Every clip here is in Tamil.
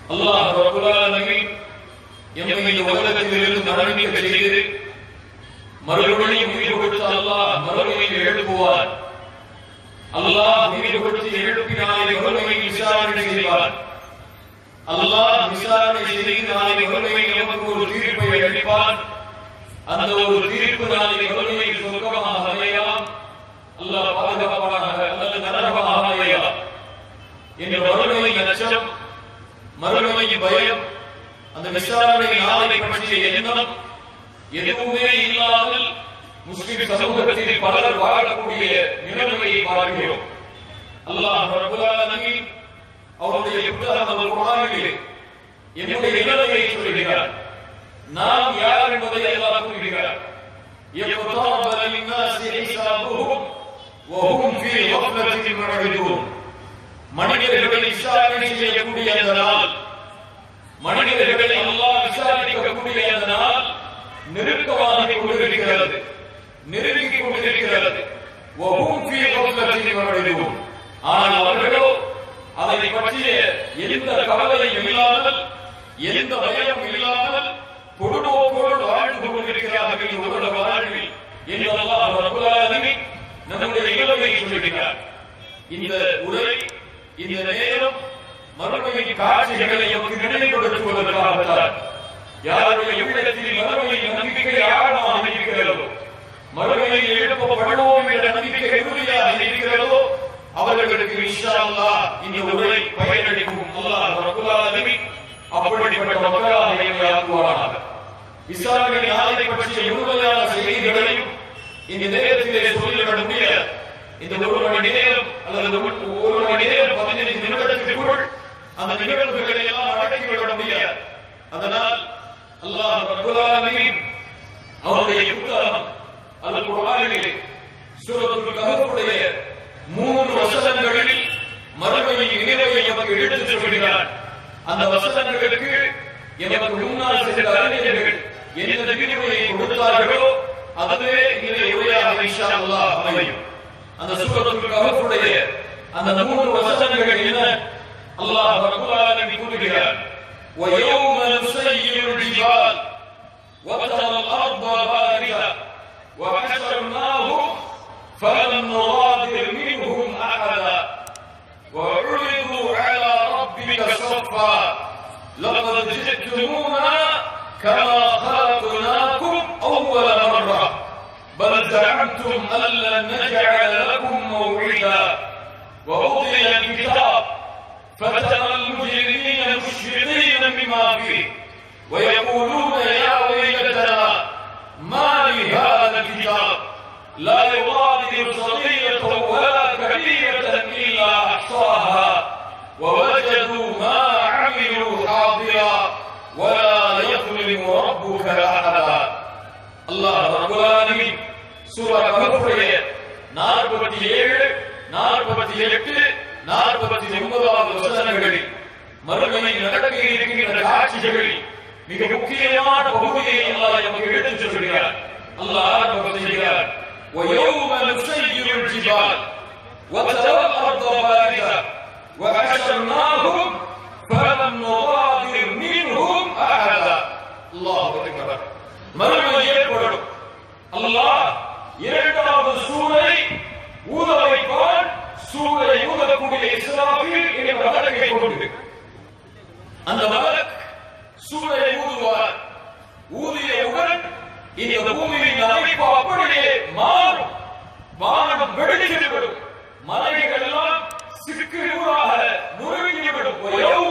அல்லாஹ் ரப்பல் ஆலமீன் எம்மை இந்த உலகத்தில் இருந்து மரணிக்க செய்து மறுபடியும் உயிர் கொடுத்த அல்லாஹ் மறுமையில் எழுப்புவார் அல்லாஹ் உயிர் கொடுத்து எழுப்பினாலே மறுமையில் விசாரணை செய்வார் அல்லாஹ் விசாரணை செய்து நாளை மறுமையில் நமக்கு ஒரு தீர்ப்பை அளிப்பான் அந்த ஒரு தீர்ப்பு நாளை மறுமையில் சொர்க்கமாக அமையலாம் அல்லாஹ் பாதுகாப்பானாக அல்லது நரகமாக அமையலாம் என்ற மறுமை அச்சம் மறுமை பயம் அந்த விசாரணை நாளை பற்றிய எண்ணம் எதுவுமே இல்லாமல் முஸ்லிம் சமூகத்தில் பலர் வாழக்கூடிய நிலைமையை பார்க்கிறோம் அல்லாஹ் ரப்பல் ஆலமீன் அவருடைய புத்தகம் அல் குர்ஆனிலே என்னுடைய நிலைமையை சொல்கிறார் நாம் யார் என்பதை அல்லாஹ் கூறுகிறார் يقترب للناس حسابهم وهم في غفلة معرضون மனிதர்களை விசாரணை செய்யக்கூடிய அந்த நாள் மனிதர்களை அல்லாஹ் விசாரிக்கக்கூடிய அந்த நாள் நெருக்கமாகிக் கொண்டிருக்கிறது நெருங்கிக் கொண்டிருக்கிறது وهم في غفلة معرضون ஆனால் அவர்களோ அதை பற்றிய எந்த கவலையும் இல்லாமல் எந்த பயம் இல்லாமல் பொழுதோடு வாழ்ந்து கொண்டிருக்கிறார்கள் இந்த உலக வாழ்வில் என்று அல்லாஹ் ரப்பல் ஆலமீன் நம்முடைய நிலைமையை சொல்கிறார் இந்த உரை இந்த நேரம் மறுமையின் காட்சிகளை எமக்கு நினைவுபடுத்துவதற்காகத்தான் யாருடைய உள்ளத்தில் மறுமையின் நம்பிக்கை ஆழமாக இருக்கிறதோ மறுமையில் எழுப்பப்படுவோம் என்ற நம்பிக்கை உறுதியாக இருக்கிறதோ அவர்களுக்கு இன்ஷா அல்லாஹ் இந்த உரை பயனளிக்கும் அல்லாஹ் ரப்பல் ஆலமீன் அப்படிப்பட்ட மக்களாக எங்களை ஆக்குவானாக விசாரணை நாளை பற்றிய முழுமையான செய்திகளையும் இந்த நேரத்திலே சொல்லிவிட முடியாது இந்த ஒரு மணி நேரம் அல்லது ஒரு ஒரு மணி நேரம் பதினைந்து நிமிடத்திற்குள் அந்த நிகழ்வுகளை எல்லாம் அடக்கிவிட முடியாது அதனால் அல்லாஹ் ரப்பல் ஆலமீன் அவருடைய புத்தகம் அல் குர்ஆனிலே சூரத்துல் கஹஃபுடைய மூன்று வசனங்களில் மறுமையின் நினைவை எமக்கு எடுத்துச் சொல்கிறார் அந்த வசனங்களுக்கு எமக்கு முன்னால் சென்ற அறிஞர்கள் எந்த விரிவுரையை கொடுத்தார்களோ அதுவே இன்றைய உரையாக இன்ஷா அல்லாஹ் அமையும் அந்த சூரத்துல் கஹஃபுடைய அந்த மூன்று வசனங்கள் என்ன அல்லாஹ் ரப்பல் ஆலமீன் கூறுகிறார் ويوم نسير الجبال وترى الأرض باردة وحشرناهم فلم نغادر منهم أحدا وعرضوا على ربك صفا لقد جئتمونا كما خلقناكم أول مرة بل زعمتم أن لن نجعل لكم موعدا ووضع الكتاب فترى المجرمين مشفقين مما فيه ويقولون يا ويلتنا ما لهذا الكتاب لا يغادر صغيرة ولا كبيرة إلا أحصاها ووجدوا ما عملوا حاضرا ولا يظلم ربك أحدا الله رب العالمين சூரா கஹஃபுடைய நாற்பத்தி ஏழு நாற்பத்தி எட்டு நாற்பத்தி ஒன்பதாவது வசனங்களில் மறுமை நடக்க இருக்கின்ற காட்சிகளில் மிக முக்கியமான பகுதியை அல்லாஹ் நமக்கு எடுத்துச் சொல்கிறார் அல்லாஹ் ஆரம்பம் செய்கிறார் ويوم نسير الجبال وترى الأرض باردة وحشرناهم فلم نغادر منهم أحدا الله أكبر மறுமை ஏற்படும் அல்லாஹ் இரண்டாவது சூரை ஊத வைப்பான் சூரை ஊதக்கூடிய இஸ்லாமில் என்ற வழக்கை கொண்டு அந்த மலக் சூரை ஊதுவார் ஊதியவுடன் இந்த பூமியின் அமைப்பு அப்படியே மாறும் வானம் வெடித்துவிடும் மலைகள் எல்லாம் சிக்குறாக நுழைந்துவிடும்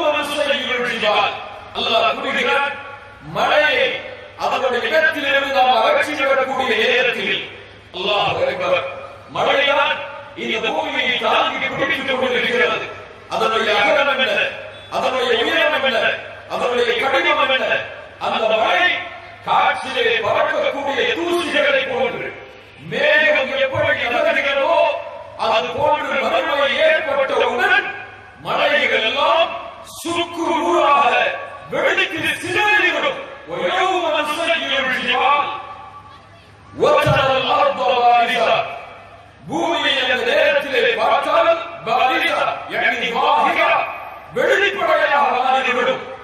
அல்லாஹ் கூறுகிறார் மழையை அதனுடைய இடத்திலிருந்து நாம் அகற்றிவிடக்கூடிய நேரத்தில் அல்லாஹ் அக்பர் மழைதான் இந்த பூமியை தாங்கி பிடித்துக் கொண்டிருக்கிறது அதனுடைய அகலம் என்ன அதனுடைய உயரம் என்ன அதனுடைய கடினம் என்ன அந்த மழை காற்றிலே பறக்கக்கூடிய தூசிகளை போன்று மேகம் எப்படி நகர்கிறதோ அது போன்று மறுமை ஏற்பட்டவுடன் மலைகள் எல்லாம் சுருக்கு நூறாக வெடித்து சிதறிவிடும் ويوم نسير الجبال وترى الأرض بارزة பூமி என்ற நேரத்திலே பார்த்தால் பாரிசா yani வாஹிகா வெளிப்படையாக மாறிவிடும்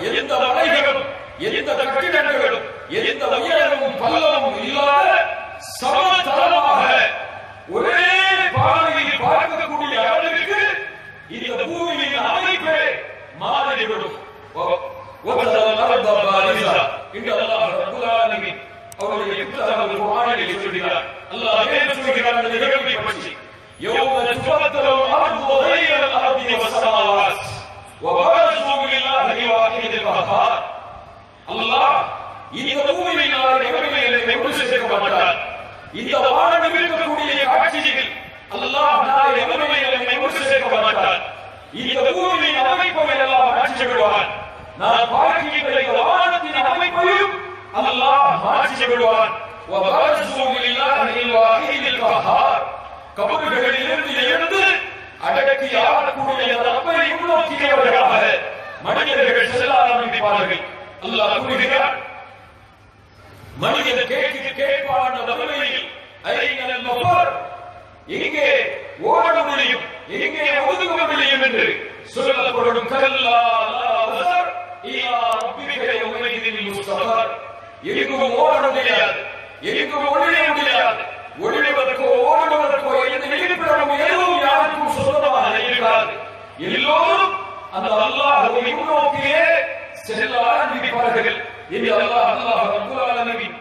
எந்த மலைகளும் எந்த கட்டிடங்களும் எந்த உயரமும் பள்ளமும் இல்லாத சமதளமாக ஒரே பாதையில் பார்க்கக்கூடிய அளவிற்கு இந்த பூமியின் அமைப்பே மாறிவிடும் ஒ- ஒத்தல் அர்த பாரிசா. இன்று அல்லாஹ் ரப்புல் ஆலமீன் அவருடைய புத்தகத்தில் குர்ஆனில் சொல்கிறார் அல்லாஹ் என்ன சொல்கிறார் அந்த நிகழ்வை பற்றி يوم تبدل الأرض غير الأرض والسماوات وبرزوا لله الواحد القهار அல்லாஹ் இந்த பூமியில் நாளை நிகழ்வுகளை கொண்டு சேர்க்க மாட்டார் இந்த வானம் இருக்கக்கூடிய காட்சியில் அல்லாஹ் நாளை நிகழ்வுகளை கொண்டு சேர்க்க மாட்டார் இந்த பூமியின் அமைப்பை எல்லாம் மாற்றி விடுவான் நான் பார்க்கின்ற இந்த வானத்தின் அமைப்பையும் அல்லாஹ் மாற்றி விடுவான் وَبَرَزُوا لِلَّهِ الْوَاحِدِ الْقَهَّارِ கபறுகளில் இருந்து எழுந்து அடக்கி ஆளக்கூடிய அந்த ரப்பை முன்னோக்கியவர்களாக மனிதர்கள் செல்ல ஆரம்பிப்பார்கள் அல்லாஹ் கூறுகிறார் மனிதன் கேட்க கேட்பான் அந்த வறுமையில் ஐநல் மஃபர் எங்கே ஓட முடியும் எங்கே ஒதுங்க முடியும் என்று சொல்லப்படும் கல்லா லா வஸர் இலா ரப்பிக யௌமைதின் முஸ்தஃபர் எங்கும் ஓட முடியாது எங்கும் ஒளிய முடியாது ஒளிவதற்கோ ஓடுவதற்கோ எந்த இருப்பிடமும் எதுவும் யாருக்கும் சொந்தமாக இருக்காது எல்லோரும் அந்த அல்லாஹ்வை முன்னோக்கியே செல்ல ஆரம்பிப்பார்கள் இது அல்லாஹ் அல்லாஹ் ரப்பல் ஆலமீன்